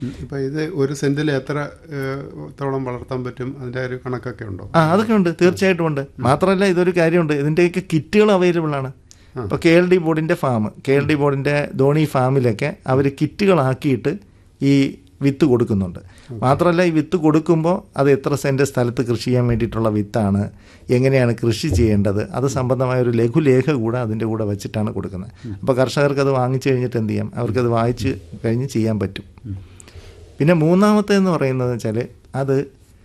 ഇപ്പം ഇത് ഒരു സെന്റിൽ എത്ര ഏഹ്, തോളം വളർത്താൻ പറ്റും അതിൻ്റെ ഒരു കണക്കൊക്കെ ഉണ്ടോ ആ അതൊക്കെ ഉണ്ട് തീർച്ചയായിട്ടും ഉണ്ട് മാത്രമല്ല ഇതൊരു കാര്യമുണ്ട് ഇതിൻ്റെയൊക്കെ കിറ്റുകൾ അവൈലബിൾ ആണ് ഇപ്പോൾ കെ എൽ ഡി ബോർഡിൻ്റെ ഫാം കെ എൽ ഡി ബോർഡിൻ്റെ ധോണി ഫാമിലൊക്കെ അവർ കിറ്റുകളാക്കിയിട്ട് ഈ വിത്ത് കൊടുക്കുന്നുണ്ട് മാത്രമല്ല ഈ വിത്ത് കൊടുക്കുമ്പോൾ അത് എത്ര സെൻറ്റ് സ്ഥലത്ത് കൃഷി ചെയ്യാൻ വേണ്ടിയിട്ടുള്ള വിത്താണ് എങ്ങനെയാണ് കൃഷി ചെയ്യേണ്ടത് അത് സംബന്ധമായ ഒരു ലഘുലേഖ കൂടെ അതിൻ്റെ കൂടെ വെച്ചിട്ടാണ് കൊടുക്കുന്നത് അപ്പോൾ കർഷകർക്ക് അത് വാങ്ങിച്ചു കഴിഞ്ഞിട്ട് എന്ത് ചെയ്യാം അവർക്കത് വായിച്ച് കഴിഞ്ഞ് ചെയ്യാൻ പറ്റും പിന്നെ മൂന്നാമത്തെ എന്ന് പറയുന്നത് വെച്ചാൽ അത്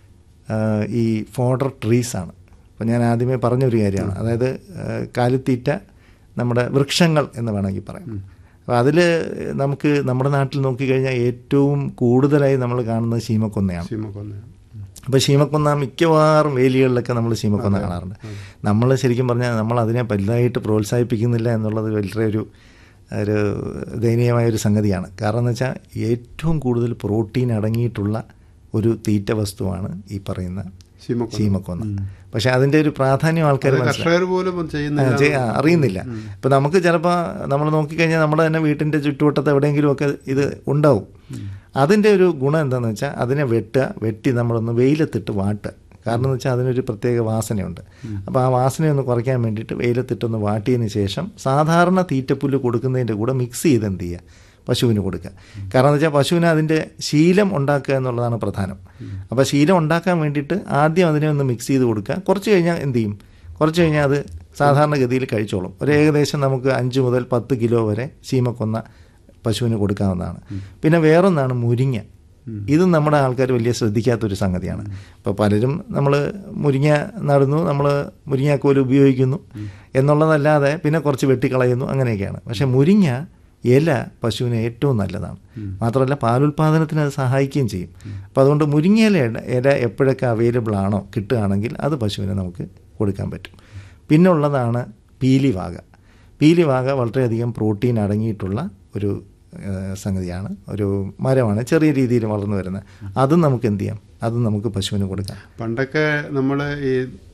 ആ, ഈ ഫോഡർ ട്രീസ് ആണ് അപ്പോൾ ഞാൻ ആദ്യമേ പറഞ്ഞൊരു കാര്യമാണ് അതായത് ആ, കാലിത്തീറ്റ നമ്മുടെ വൃക്ഷങ്ങൾ എന്ന് വേണമെങ്കിൽ പറയാം അപ്പോൾ അതിൽ നമുക്ക് നമ്മുടെ നാട്ടിൽ നോക്കിക്കഴിഞ്ഞാൽ ഏറ്റവും കൂടുതലായി നമ്മൾ കാണുന്നത് ശീമക്കൊന്നയാണ് സീമക്കൊന്ന അപ്പോൾ ശീമക്കൊന്ന മിക്കവാറും വേലികളിലൊക്കെ നമ്മൾ ശീമക്കൊന്ന കാണാറുണ്ട് നമ്മൾ ശരിക്കും പറഞ്ഞാൽ നമ്മൾ അതിനെ വലുതായിട്ട് പ്രോത്സാഹിപ്പിക്കുന്നില്ല എന്നുള്ളത് വളരെ ഒരു ഒരു ദയനീയമായ ഒരു സംഗതിയാണ് കാരണം എന്ന് വെച്ചാൽ ഏറ്റവും കൂടുതൽ പ്രോട്ടീൻ അടങ്ങിയിട്ടുള്ള ഒരു തീറ്റ വസ്തുവാണ് ഈ പറയുന്ന സീമക്കൊന്ന ശീമക്കൊന്ന പക്ഷേ അതിൻ്റെ ഒരു പ്രാധാന്യം ആൾക്കാർ അത് മനസ്സിലാക്കി കർഷകർ പോലും ആ, ചെയ്യുന്നില്ല ചെയ്യ- ആ, അറിയുന്നില്ല ഇപ്പം നമുക്ക് ചിലപ്പോൾ നമ്മൾ നോക്കിക്കഴിഞ്ഞാൽ നമ്മുടെ തന്നെ വീട്ടിൻ്റെ ചുറ്റുവട്ടത്ത് എവിടെയെങ്കിലുമൊക്കെ ഇത് ഉണ്ടാവും അതിൻ്റെ ഒരു ഗുണം എന്താണെന്ന് വെച്ചാൽ അതിനെ വെട്ടുക വെട്ടി നമ്മളൊന്ന് വെയിലത്തിട്ട് വാട്ടുക കാരണം എന്ന് വെച്ചാൽ അതിനൊരു പ്രത്യേക വാസനയുണ്ട് അപ്പോൾ ആ വാസനയൊന്ന് കുറയ്ക്കാൻ വേണ്ടിയിട്ട് വെയിലത്തിട്ടൊന്ന് വാട്ടിയതിന് ശേഷം സാധാരണ തീറ്റപ്പുല്ല് കൊടുക്കുന്നതിൻ്റെ കൂടെ മിക്സ് ചെയ്ത് എന്ത് ചെയ്യുക പശുവിന് കൊടുക്കുക കാരണം എന്ന് വെച്ചാൽ പശുവിന് അതിൻ്റെ ശീലം ഉണ്ടാക്കുക എന്നുള്ളതാണ് പ്രധാനം അപ്പോൾ ശീലം ഉണ്ടാക്കാൻ വേണ്ടിയിട്ട് ആദ്യം അതിനെ ഒന്ന് മിക്സ് ചെയ്ത് കൊടുക്കുക കുറച്ച് കഴിഞ്ഞാൽ എന്ത് ചെയ്യും കുറച്ച് കഴിഞ്ഞാൽ അത് സാധാരണഗതിയിൽ കഴിച്ചോളും ഒരു ഏകദേശം നമുക്ക് അഞ്ച് മുതൽ പത്ത് കിലോ വരെ ചീമക്കൊന്ന പശുവിന് കൊടുക്കാവുന്നതാണ് പിന്നെ വേറൊന്നാണ് മുരിങ്ങ ഇതും നമ്മുടെ ആൾക്കാർ വലിയ ശ്രദ്ധിക്കാത്തൊരു സംഗതിയാണ് ഇപ്പോൾ പലരും നമ്മൾ മുരിങ്ങ നടുന്നു നമ്മൾ മുരിങ്ങാക്കോല് ഉപയോഗിക്കുന്നു എന്നുള്ളതല്ലാതെ പിന്നെ കുറച്ച് വെട്ടിക്കളയുന്നു അങ്ങനെയൊക്കെയാണ് പക്ഷേ മുരിങ്ങ ഇല പശുവിന് ഏറ്റവും നല്ലതാണ് മാത്രമല്ല പാലുൽപാദനത്തിന് അത് സഹായിക്കുകയും ചെയ്യും അപ്പോൾ അതുകൊണ്ട് മുരിങ്ങയില ഇല എപ്പോഴൊക്കെ അവൈലബിൾ ആണോ കിട്ടുകയാണെങ്കിൽ അത് പശുവിന് നമുക്ക് കൊടുക്കാൻ പറ്റും പിന്നെ ഉള്ളതാണ് പീലിവാക പീലിവാക വളരെയധികം പ്രോട്ടീൻ അടങ്ങിയിട്ടുള്ള ഒരു ഏഹ്, സംഗതിയാണ് ഒരു മരമാണ് ചെറിയ രീതിയിൽ വളർന്നു വരുന്നത് അതും നമുക്ക് എന്ത് ചെയ്യാം അതും നമുക്ക് പശുവിന് കൊടുക്കാം പണ്ടൊക്കെ നമ്മൾ ഈ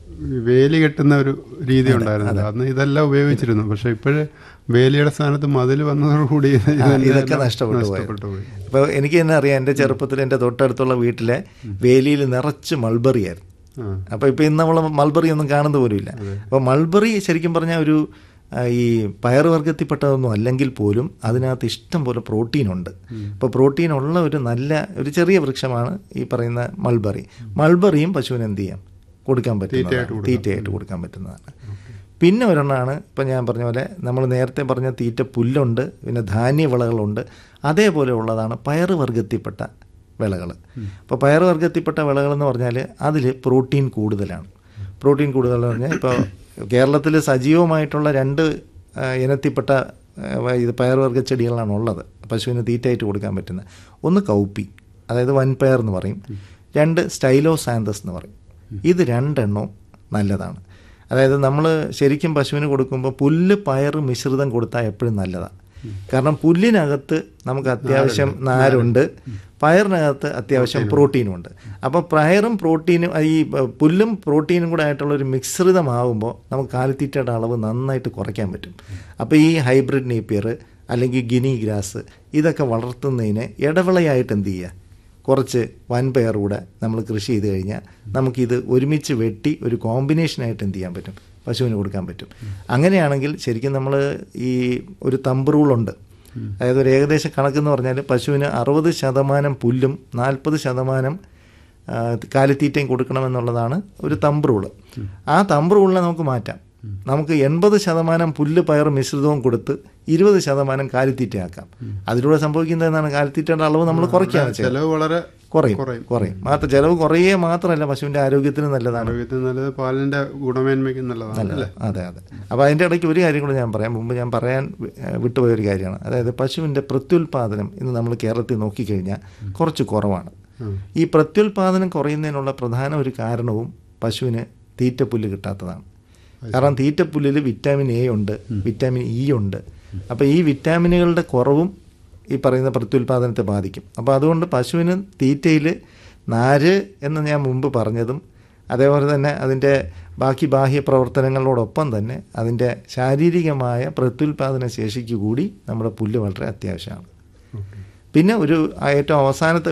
വേലി കെട്ടുന്ന ഒരു രീതി ഉണ്ടായിരുന്നല്ലോ അന്ന് ഇതെല്ലാം ഉപയോഗിച്ചിരുന്നു പക്ഷെ ഇപ്പോഴ് വേലിയുടെ സ്ഥാനത്ത് മതിൽ വന്നതോടുകൂടി ഇതെല്ലാം ഇതൊക്കെ നഷ്ടപ്പെട്ടു പോയി നഷ്ടപ്പെട്ടു പോയി ഇപ്പോൾ എനിക്ക് തന്നെ അറിയാം എൻ്റെ ചെറുപ്പത്തിൽ എൻ്റെ തൊട്ടടുത്തുള്ള വീട്ടിലെ വേലിയിൽ നിറച്ച് മൾബറി ആയിരുന്നു ആ അപ്പോൾ ഇപ്പോൾ ഇന്ന് നമ്മൾ മൾബറി ഒന്നും കാണുന്നത് പോലുമില്ല അപ്പോൾ മൾബറി ശരിക്കും പറഞ്ഞാൽ ഒരു ആ, ഈ പയറുവർഗത്തിൽപ്പെട്ടതൊന്നും അല്ലെങ്കിൽ പോലും അതിനകത്ത് ഇഷ്ടം പോലെ പ്രോട്ടീൻ ഉണ്ട് അപ്പോൾ പ്രോട്ടീൻ ഉള്ള ഒരു നല്ല ഒരു ചെറിയ വൃക്ഷമാണ് ഈ പറയുന്ന മൾബറി മൾബറിയും പശുവിന് എന്ത് ചെയ്യാം കൊടുക്കാൻ പറ്റുന്നതാണ് തീറ്റയായിട്ട് കൊടുക്കാൻ പറ്റുന്നതാണ് പിന്നെ ഒരെണ്ണമാണ് ഇപ്പം ഞാൻ പറഞ്ഞ പോലെ നമ്മൾ നേരത്തെ പറഞ്ഞ തീറ്റ പുല്ലുണ്ട് പിന്നെ ധാന്യവിളകളുണ്ട് അതേപോലെ ഉള്ളതാണ് പയറുവർഗത്തിൽപ്പെട്ട വിളകൾ അപ്പോൾ പയറുവർഗത്തിൽപ്പെട്ട വിളകളെന്ന് പറഞ്ഞാൽ അതിൽ പ്രോട്ടീൻ കൂടുതലാണ് പ്രോട്ടീൻ കൂടുതലെന്ന് പറഞ്ഞാൽ ഇപ്പോൾ കേരളത്തിൽ സജീവമായിട്ടുള്ള രണ്ട് ആ, ഇനത്തിൽപ്പെട്ട ആ, ഇത് പയറുവർഗ്ഗ ചെടികളാണ് ഉള്ളത് പശുവിന് തീറ്റയായിട്ട് കൊടുക്കാൻ പറ്റുന്നത് ഒന്ന് കൗപ്പി അതായത് വൻപയർ എന്ന് പറയും രണ്ട് സ്റ്റൈലോ സാന്തസ് എന്ന് പറയും ഇത് രണ്ടെണ്ണവും നല്ലതാണ് അതായത് നമ്മൾ ശരിക്കും പശുവിന് കൊടുക്കുമ്പോൾ പുല്ല് പയർ മിശ്രിതം കൊടുത്താൽ എപ്പോഴും നല്ലതാണ് കാരണം പുല്ലിനകത്ത് നമുക്ക് അത്യാവശ്യം നാരുണ്ട് പയറിനകത്ത് അത്യാവശ്യം പ്രോട്ടീനും ഉണ്ട് അപ്പോൾ പയറും പ്രോട്ടീനും ഈ പുല്ലും പ്രോട്ടീനും കൂടെ ആയിട്ടുള്ള ഒരു മിശ്രിതമാകുമ്പോൾ നമുക്ക് കാലിത്തീറ്റയുടെ അളവ് നന്നായിട്ട് കുറയ്ക്കാൻ പറ്റും അപ്പോൾ ഈ ഹൈബ്രിഡ് നേപ്പിയർ അല്ലെങ്കിൽ ഗിനി ഗ്രാസ് ഇതൊക്കെ വളർത്തുന്നതിന് ഇടവിളയായിട്ട് എന്ത് ചെയ്യുക കുറച്ച് വൻപയർ കൂടെ നമ്മൾ കൃഷി ചെയ്ത് കഴിഞ്ഞാൽ നമുക്കിത് ഒരുമിച്ച് വെട്ടി ഒരു കോമ്പിനേഷനായിട്ട് എന്ത് ചെയ്യാൻ പറ്റും പശുവിന് കൊടുക്കാൻ പറ്റും അങ്ങനെയാണെങ്കിൽ ശരിക്കും നമ്മൾ ഈ ഒരു തമ്പ് റൂളുണ്ട് അതായത് ഒരു ഏകദേശം കണക്കെന്ന് പറഞ്ഞാൽ പശുവിന് അറുപത് ശതമാനം പുല്ലും നാൽപ്പത് ശതമാനം ആ, കാലിത്തീറ്റയും കൊടുക്കണമെന്നുള്ളതാണ് ഒരു തമ്പ് റൂള് ആ തമ്പ് റൂളിനെ നമുക്ക് മാറ്റാം നമുക്ക് എൺപത് ശതമാനം പുല്ല് പയർ മിശ്രിതവും കൊടുത്ത് ഇരുപത് ശതമാനം കാലിത്തീറ്റയാക്കാം അതിലൂടെ സംഭവിക്കുന്നത് എന്താണ് കാലിത്തീറ്റയുടെ അളവ് നമ്മൾ കുറയ്ക്കുകയാണ് ചെയ്യുന്നത് ചെലവ് വളരെ കുറയും കുറയും. കുറയും മാത്രം ചിലവ് കുറയേ മാത്രമല്ല പശുവിൻ്റെ ആരോഗ്യത്തിന് നല്ലതാണ് ആരോഗ്യത്തിന് നല്ലത് പാലിന്റെ ഗുണമേന്മയ്ക്ക് നല്ലതാണ് അല്ലേ അതെ അതെ അപ്പോൾ അതിൻ്റെ ഇടയ്ക്ക് ഒരു കാര്യം കൂടെ ഞാൻ പറയാം മുമ്പ് ഞാൻ പറയാൻ വി- ഏഹ് വിട്ടുപോയ ഒരു കാര്യമാണ് അതായത് പശുവിൻ്റെ പ്രത്യുൽപാദനം ഇന്ന് നമ്മൾ കേരളത്തിൽ നോക്കിക്കഴിഞ്ഞാൽ കുറച്ച് കുറവാണ് ഈ പ്രത്യുൽപാദനം കുറയുന്നതിനുള്ള പ്രധാന ഒരു കാരണവും പശുവിന് തീറ്റപ്പുല്ല് കിട്ടാത്തതാണ് കാരണം തീറ്റപ്പുല്ലിൽ വിറ്റാമിൻ എ ഉണ്ട് വിറ്റാമിൻ ഇ ഉണ്ട് അപ്പോൾ ഈ വിറ്റാമിനുകളുടെ കുറവും ഈ പറയുന്ന പ്രത്യുൽപാദനത്തെ ബാധിക്കും അപ്പോൾ അതുകൊണ്ട് പശുവിന് തീറ്റയിൽ നാര് എന്ന് ഞാൻ മുമ്പ് പറഞ്ഞതും അതേപോലെ തന്നെ അതിൻ്റെ ബാക്കി ബാഹ്യ പ്രവർത്തനങ്ങളോടൊപ്പം തന്നെ അതിൻ്റെ ശാരീരികമായ പ്രത്യുൽപാദന ശേഷിക്ക് കൂടി നമ്മുടെ പുല്ല് വളരെ അത്യാവശ്യമാണ് പിന്നെ ഒരു ഏറ്റവും അവസാനത്തെ